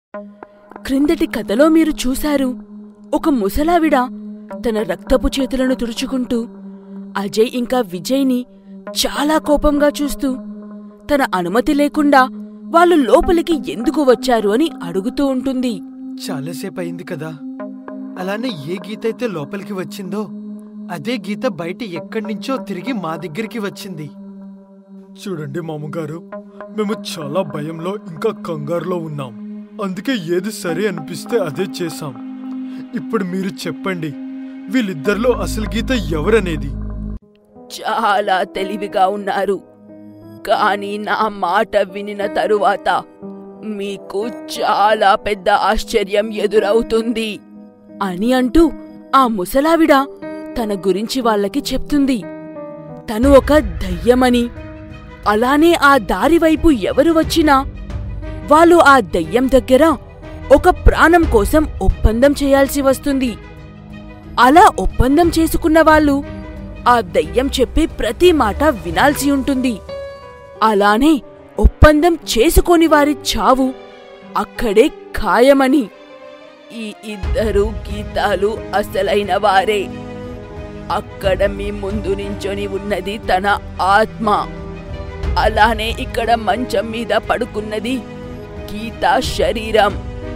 క్రిందటి కథలో మీరు చూశారు ఒక ముసలావిడ తన రక్తపు చేతులను తుడుచుకుంటూ అజయ్ ఇంకా విజయ్ని చాలా కోపంగా చూస్తూ తన అనుమతి లేకుండా వాళ్ళు లోపలికి ఎందుకు వచ్చారు అని అడుగుతూ ఉంటుంది చాలాసేపు అయింది కదా అలానే ఏ గీత అయితే లోపలికి వచ్చిందో అదే గీత బయట ఎక్కడి నుంచో తిరిగి మా దగ్గరికి వచ్చింది చూడండి మామగారు మేము చాలా భయంలో ఇంకా కంగారులో ఉన్నాం అందుకే ఏది సరే అనిపిస్తే అదే చేశాం ఇప్పుడు మీరు చెప్పండి వీళ్ళిద్దరిలో అసలు గీత ఎవరనేది చాలా తెలివిగా ఉన్నారు కానీ నా మాట వినిన తరువాత మీకు చాలా పెద్ద ఆశ్చర్యం ఎదురవుతుంది అని అంటూ ఆ ముసలావిడ తన గురించి వాళ్ళకి చెప్తుంది తను ఒక దయ్యమని అలానే ఆ దారివైపు ఎవరు వచ్చినా వాళ్ళు ఆ దయ్యం దగ్గర ఒక ప్రాణం కోసం ఒప్పందం చేయాల్సి వస్తుంది అలా ఒప్పందం చేసుకున్న వాళ్ళు ఆ దయ్యం చెప్పే ప్రతి మాట వినాల్సి ఉంటుంది అలానే ఒప్పందం చేసుకోని వారి చావు అక్కడే ఖాయమని ఈ ఇద్దరు గీతాలు అసలైన వారే అక్కడ మీ ముందు నించొని ఉన్నది తన ఆత్మ అలానే ఇక్కడ మంచం మీద పడుకున్నది గీతా శరీరం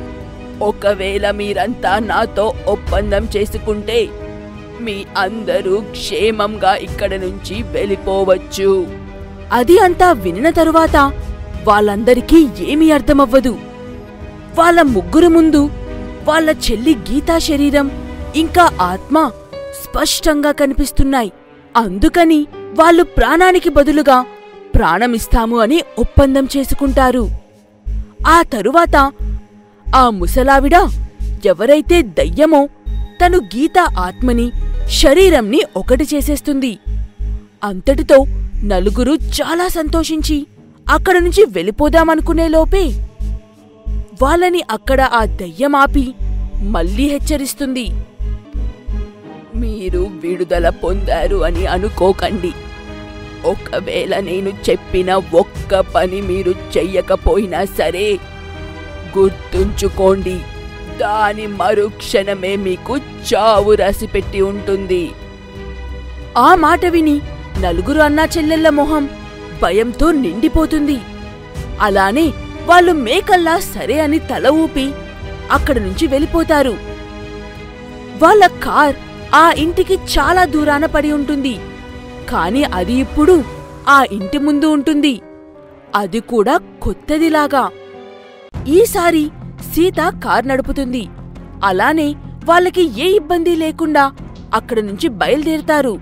ఒకవేళ మీరంతా నాతో ఒప్పందం చేసుకుంటే మీ అందరూ క్షేమంగా ఇక్కడ నుంచి వెళ్ళిపోవచ్చు అది అంతా వినిన తరువాత వాళ్ళందరికీ ఏమీ అర్థమవ్వదు వాళ్ళ ముగ్గురు ముందు వాళ్ళ చెల్లి గీతా శరీరం ఇంకా ఆత్మ స్పష్టంగా కనిపిస్తున్నాయి అందుకని వాళ్ళు ప్రాణానికి బదులుగా ప్రాణమిస్తాము అని ఒప్పందం చేసుకుంటారు ఆ తరువాత ఆ ముసలావిడ ఎవరైతే దయ్యమో తను గీత ఆత్మని శరీరంని ఒకటి చేసేస్తుంది అంతటితో నలుగురు చాలా సంతోషించి అక్కడ నుంచి వెళ్ళిపోదామనుకునే లోపే వాళ్ళని అక్కడ ఆ దయ్యం ఆపి మళ్ళీ హెచ్చరిస్తుంది మీరు విడుదల పొందారు అని అనుకోకండి ఒకవేళ నేను చెప్పిన ఒక్క పని మీరు చెయ్యకపోయినా సరే గుర్తుంచుకోండి దాని మరుక్షణమే మీకు చావు రాసిపెట్టి ఉంటుంది ఆ మాట విని నలుగురు అన్నా చెల్లెళ్ల మొహం భయంతో నిండిపోతుంది అలానే వాళ్ళు మేకల్లా సరే అని తల ఊపి అక్కడి నుంచి వెళ్ళిపోతారు వాళ్ళ కార్ ఆ ఇంటికి చాలా దూరాన పడి ఉంటుంది కాని అది ఇప్పుడు ఆ ఇంటి ముందు ఉంటుంది అది కూడా కొత్తదిలాగా ఈసారి సీత కార్ నడుపుతుంది అలానే వాళ్ళకి ఏ ఇబ్బంది లేకుండా అక్కడ నుంచి బయలుదేరతారు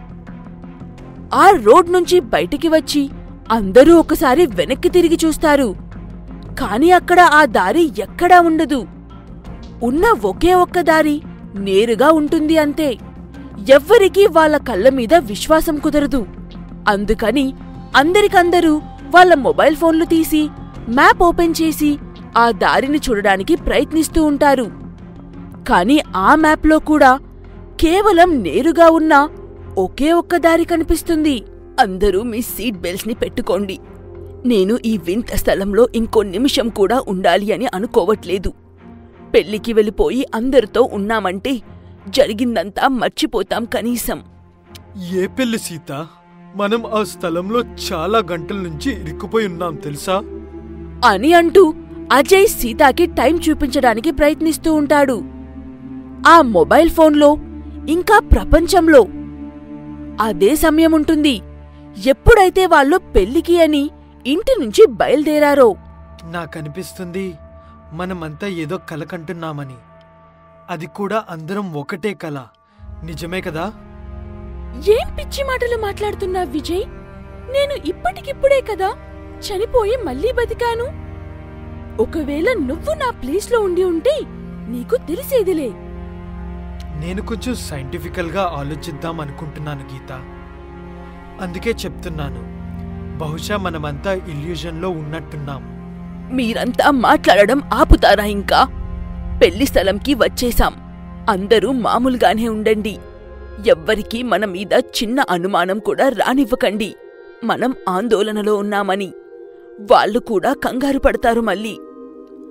ఆ రోడ్ నుంచి బయటికి వచ్చి అందరూ ఒకసారి వెనక్కి తిరిగి చూస్తారు కాని అక్కడ ఆ దారి ఎక్కడా ఉండదు ఉన్న ఒకే ఒక్క దారి నేరుగా ఉంటుంది అంతే ఎవ్వరికీ వాళ్ళ కళ్ళ మీద విశ్వాసం కుదరదు అందుకని అందరికందరూ వాళ్ళ మొబైల్ ఫోన్లు తీసి మ్యాప్ ఓపెన్ చేసి ఆ దారిని చూడడానికి ప్రయత్నిస్తూ ఉంటారు కాని ఆ మ్యాప్లో కూడా కేవలం నేరుగా ఉన్న ఒకే ఒక్క దారి కనిపిస్తుంది అందరూ మీ సీట్ బెల్ట్స్ని పెట్టుకోండి నేను ఈ వింత స్థలంలో ఇంకో నిమిషం కూడా ఉండాలి అని అనుకోవట్లేదు పెళ్లికి వెళ్ళిపోయి అందరితో ఉన్నామంటే జరిగిందంతా మర్చిపోతాం కనీసం ఏ పెళ్లి సీత మనం ఆ స్థలంలో చాలా గంటల నుంచి ఇరుక్కుపోయి ఉన్నాం తెలుసా అని అంటూ అజయ్ సీతాకి టైం చూపించడానికి ప్రయత్నిస్తూ ఉంటాడు ఆ మొబైల్ ఫోన్లో ఇంకా ప్రపంచంలో అదే సమయం ఉంటుంది ఎప్పుడైతే వాళ్ళు పెళ్లికి అని ఇంటి నుంచి బయలుదేరారో నాకనిపిస్తుంది మనమంతా ఏదో కల కంటున్నామని అది కూడా అందరం ఒకటే కల నిజమే కదా ఏం పిచ్చి మాటలు మాట్లాడుతున్నా విజయ్ నేను ఇప్పటికిప్పుడే కదా చనిపోయి మళ్ళీ బతికాను ఒకవేళ నువ్వు నా ప్లేస్లో ఉండి ఉంటే నీకు తెలిసేదిలే నేను కొంచెం సైంటిఫికల్గా ఆలోచిద్దాం అనుకుంటున్నాను గీత అందుకే చెప్తున్నాను బహుశా మనమంతా ఇల్యూజన్లో ఉన్నట్టున్నాం మీరంతా మాట్లాడడం ఆపుతారా ఇంకా పెళ్లి స్థలంకి వచ్చేశాం అందరూ మామూలుగానే ఉండండి ఎవ్వరికీ మన మీద చిన్న అనుమానం కూడా రానివ్వకండి మనం ఆందోళనలో ఉన్నామని వాళ్ళు కూడా కంగారు పడతారు మళ్ళీ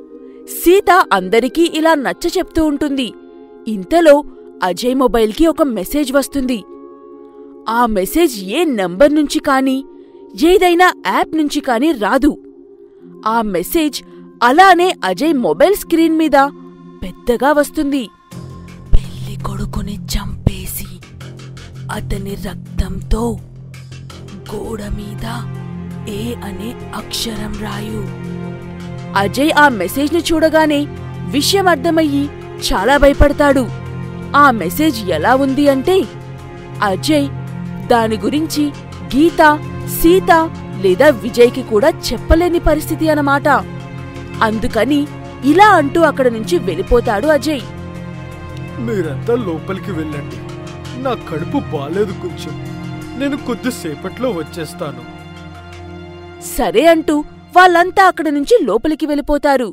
సీత అందరికీ ఇలా నచ్చ చెప్తూ ఉంటుంది ఇంతలో అజయ్ మొబైల్కి ఒక మెసేజ్ వస్తుంది ఆ మెసేజ్ ఏ నంబర్ నుంచి కానీ ఏదైనా యాప్ నుంచి కానీ రాదు ఆ మెసేజ్ అలానే అజయ్ మొబైల్ స్క్రీన్ మీద పెద్దగా వస్తుంది పెళ్లి కొడుకుని చంపేసి అతని రక్తంతో గోడ మీద ఏ అనే అక్షరం రాయు అజయ్ ఆ మెసేజ్ని చూడగానే విషయం అర్థమయ్యి చాలా భయపడతాడు ఆ మెసేజ్ ఎలా ఉంది అంటే అజయ్ దాని గురించి గీత సీత లేదా విజయ్కి కూడా చెప్పలేని పరిస్థితి అన్నమాట అందుకని ఇలా అంటూ అక్కడ నుంచి వెళ్ళిపోతాడు అజయ్ మీరంతా లోపలికి వెళ్ళండి నా కడుపు బాలేదు కొంచెం నేను కొద్దిసేపట్లో వచ్చేస్తాను సరే అంటూ వాళ్ళంతా అక్కడి నుంచి లోపలికి వెళ్ళిపోతారు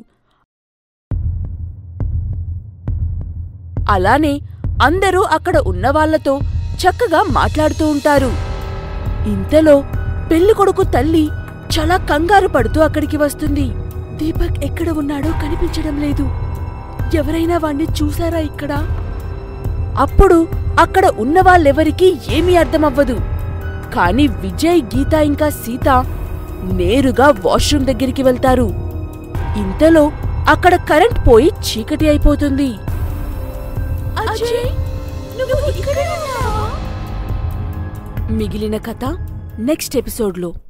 అలానే అందరూ అక్కడ ఉన్నవాళ్లతో చక్కగా మాట్లాడుతూ ఉంటారు ఇంతలో పెళ్ళికొడుకు తల్లి చాలా కంగారు పడుతూ అక్కడికి వస్తుంది దీపక్ ఎక్కడ ఉన్నాడో కనిపించడం లేదు ఎవరైనా వాణ్ణి చూసారా ఇక్కడ అప్పుడు అక్కడ ఉన్నవాళ్ళెవరికీ ఏమీ అర్థమవ్వదు కాని విజయ్ గీత ఇంకా సీత నేరుగా వాష్రూమ్ దగ్గరికి వెళ్తారు ఇంతలో అక్కడ కరెంట్ పోయి చీకటి అయిపోతుంది మిగిలిన కథ నెక్స్ట్ ఎపిసోడ్లో